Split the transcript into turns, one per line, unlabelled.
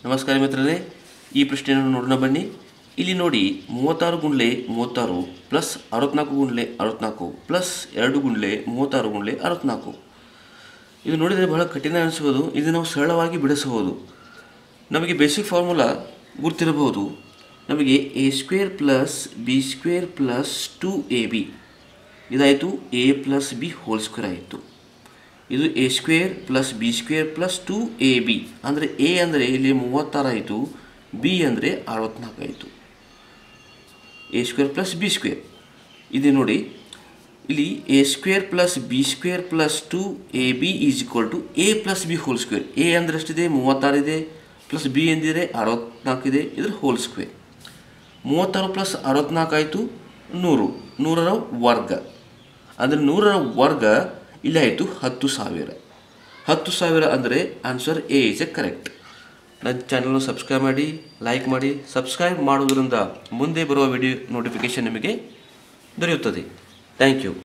ನಮಸ್ಕಾರ ಮಿತ್ರರೇ ಈ ಪ್ರಶ್ನೆಯನ್ನು ನೋಡೋಣ ಬನ್ನಿ ಇಲ್ಲಿ ನೋಡಿ ಮೂವತ್ತಾರು ಗುಂಡ್ಲೆ ಮೂವತ್ತಾರು ಪ್ಲಸ್ ಅರವತ್ನಾಲ್ಕು ಗುಂಡ್ಲೆ ಅರವತ್ನಾಲ್ಕು ಪ್ಲಸ್ ಎರಡು ಗುಂಡ್ಲೆ ಮೂವತ್ತಾರು ಗುಂಡ್ಲೆ ಅರವತ್ನಾಲ್ಕು ಇದು ನೋಡಿದರೆ ಬಹಳ ಕಠಿಣ ಅನಿಸ್ಬೋದು ಇದು ನಾವು ಸರಳವಾಗಿ ಬಿಡಿಸಬಹುದು ನಮಗೆ ಬೇಸಿಕ್ ಫಾರ್ಮುಲಾ ಗುರ್ತಿರಬಹುದು ನಮಗೆ A square plus B square plus two A B ಇದಾಯಿತು A plus B whole square ಆಯಿತು ಇದು A square plus B square plus two A B ಅಂದರೆ ಎ ಅಂದರೆ ಇಲ್ಲಿ ಮೂವತ್ತಾರು ಆಯಿತು ಬಿ ಅಂದರೆ ಅರವತ್ನಾಲ್ಕು ಆಯಿತು A square plus B square ಇದೆ ನೋಡಿ ಇಲ್ಲಿ A square plus B square plus two A B is equal to A plus B whole square A ಅಂದರೆ ಎಷ್ಟಿದೆ ಮೂವತ್ತಾರು ಇದೆ ಪ್ಲಸ್ ಬಿ ಎಂದಿದೆ ಅರವತ್ನಾಲ್ಕು ಇದೆ ಇದ್ರ ಹೋಲ್ ಸ್ಕ್ವೇರ್ ಮೂವತ್ತಾರು ಪ್ಲಸ್ ಅರವತ್ನಾಲ್ಕು ಆಯಿತು ನೂರು ನೂರರ ವರ್ಗ ಅಂದರೆ ನೂರರ ವರ್ಗ ಇಲ್ಲಿ ಆಯಿತು ಹತ್ತು ಸಾವಿರ ಹತ್ತು ಸಾವಿರ ಅಂದರೆ answer A is A correct ನನ್ನ ಚಾನಲ್ನ ಸಬ್ಸ್ಕ್ರೈಬ್ ಮಾಡಿ ಲೈಕ್ ಮಾಡಿ ಸಬ್ಸ್ಕ್ರೈಬ್ ಮಾಡೋದ್ರಿಂದ ಮುಂದೆ ಬರುವ ವಿಡಿಯೋ ನೋಟಿಫಿಕೇಷನ್ ನಿಮಗೆ ದೊರೆಯುತ್ತದೆ ಥ್ಯಾಂಕ್ ಯು